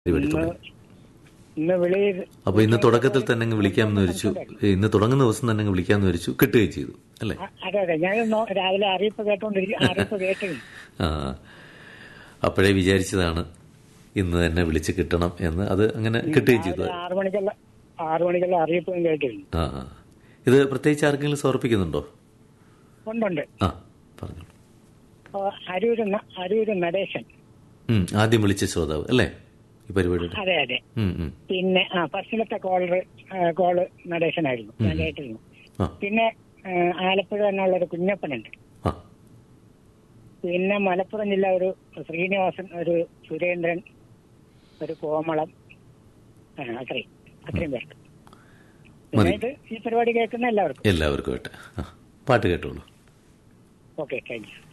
പരിപാടി തുടങ്ങി ഇന്ന് വിളി അപ്പൊ ഇന്ന് തുടക്കത്തിൽ തന്നെ അങ്ങ് വിളിക്കാമെന്ന് വിരിച്ചു ഇന്ന് തുടങ്ങുന്ന ദിവസം തന്നെ അങ്ങ് വിളിക്കാമെന്ന് വിരിച്ചു കിട്ടുകയും ചെയ്തു അല്ലേ അ- അതെ അതെ ഞാൻ നോ- രാവിലെ അറിയിപ്പ് കേട്ടോണ്ടിരിക്കും അറിയിപ്പ് കേട്ടിരുന്നു ആ അപ്പോഴേ വിചാരിച്ചതാണ് ഇന്ന് തന്നെ വിളിച്ച് കിട്ടണം എന്ന് അത് അങ്ങനെ കിട്ടുകയും ചെയ്തു രാവിലെ ആറു മണിക്കുള്ള ആറു മണിക്കുള്ള അറിയിപ്പും കേട്ടിരുന്നു ആ ആ. ഇത് പ്രത്യേകിച്ച് ആർക്കെങ്കിലും സമർപ്പിക്കുന്നുണ്ടോ ഉണ്ടുണ്ട് ആ പറഞ്ഞു അപ്പൊ അരൂര് ന- അരൂര് നടേശൻ ഉം, ആദ്യം വിളിച്ച ശ്രോതാവ് അല്ലേ ഈ പരിപാടിയുടെ അതെ അതെ ഉം, ഉം. പിന്നെ ആ ഫസ്റ്റിലത്തെ കോളർ കോള് നടേശനായിരുന്നു ഞാൻ കേട്ടിരുന്നു ആ പിന്നെ ആ, ആലപ്പുഴ തന്നെയുള്ള ഒരു കുഞ്ഞപ്പനുണ്ട് ആ പിന്നെ മലപ്പുറം ജില്ല ഒരു ശ്രീനിവാസൻ ഒരു സുരേന്ദ്രൻ ഒരു കോമളം ആ, അത്രയും അത്രയും പേർക്ക് പിന്നെ മതി. ഇത് ഈ പരിപാടി കേൾക്കുന്ന എല്ലാവർക്കും എല്ലാവർക്കും ആയിട്ട് ആ പാട്ട് കേട്ടോളൂ ഓക്കെ താങ്ക് യു